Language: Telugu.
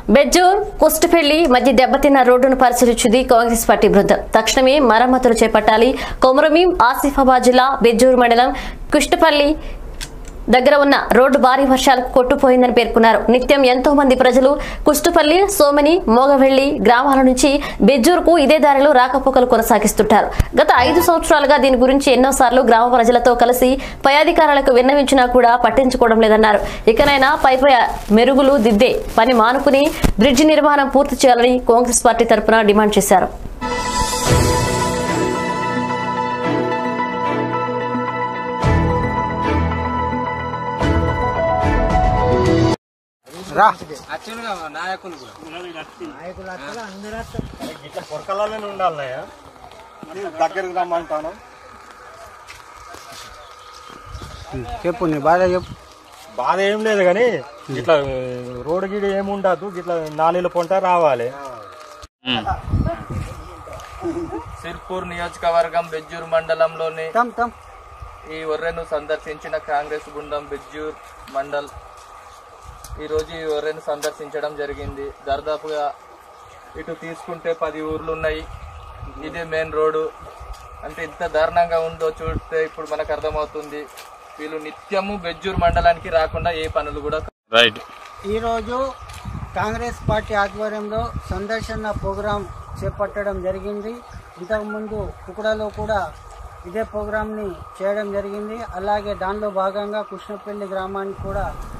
బెజ్జూర్ కుస్టుపెళ్లి మధ్య దెబ్బతిన్న రోడ్డును పరిశీలించింది కాంగ్రెస్ పార్టీ బృందం తక్షణమే మరమ్మతులు చేపట్టాలి కొమరమీం ఆసిఫాబాద్ జిల్లా బెజ్జూర్ మండలం కుష్టపల్లి దగ్గర ఉన్న రోడ్డు భారీ వర్షాలకు కొట్టుపోయిందని పేర్కొన్నారు నిత్యం ఎంతో మంది ప్రజలు కుష్టుపల్లి సోమని మోగవెళ్లి గ్రామాల నుంచి బెజ్జూరుకు ఇదే దారిలో రాకపోకలు కొనసాగిస్తుంటారు గత ఐదు సంవత్సరాలుగా దీని గురించి ఎన్నోసార్లు గ్రామ ప్రజలతో కలిసి పై అధికారులకు విన్నవించినా కూడా పట్టించుకోవడం లేదన్నారు ఇకనైనా పై పై మెరుగులు దిద్దే పని మానుకుని బ్రిడ్జి నిర్మాణం పూర్తి చేయాలని కాంగ్రెస్ పార్టీ తరపున డిమాండ్ చేశారు రా ఇట్లా పొరకలలోనే ఉండాలన్నయ్య దగ్గరికి రమ్మంటాను చెప్పు నీ బాధ చెప్పు బాధ ఏం లేదు కానీ ఇట్లా రోడ్డు గిడి ఏమి ఉండదు ఇట్లా నాలుగు పొంట రావాలి సిర్పూర్ నియోజకవర్గం బెజ్జూర్ మండలంలోని తమ్ తమ్ ఈ ఒర్రెను సందర్శించిన కాంగ్రెస్ బృందం బెజ్జూర్ మండల్ ఈరోజు ఈ ఒర్రెను సందర్శించడం జరిగింది దాదాపుగా ఇటు తీసుకుంటే పది ఊర్లు ఉన్నాయి ఇది మెయిన్ రోడ్డు అంటే ఇంత దారుణంగా ఉందో చూస్తే ఇప్పుడు మనకు అర్థమవుతుంది వీళ్ళు నిత్యము బెజ్జూర్ మండలానికి రాకుండా ఏ పనులు కూడా ఈరోజు కాంగ్రెస్ పార్టీ ఆధ్వర్యంలో సందర్శన ప్రోగ్రాం చేపట్టడం జరిగింది ఇంతకుముందు కుకుడలో కూడా ఇదే ప్రోగ్రాంని చేయడం జరిగింది అలాగే దానిలో భాగంగా కృష్ణపల్లి గ్రామానికి కూడా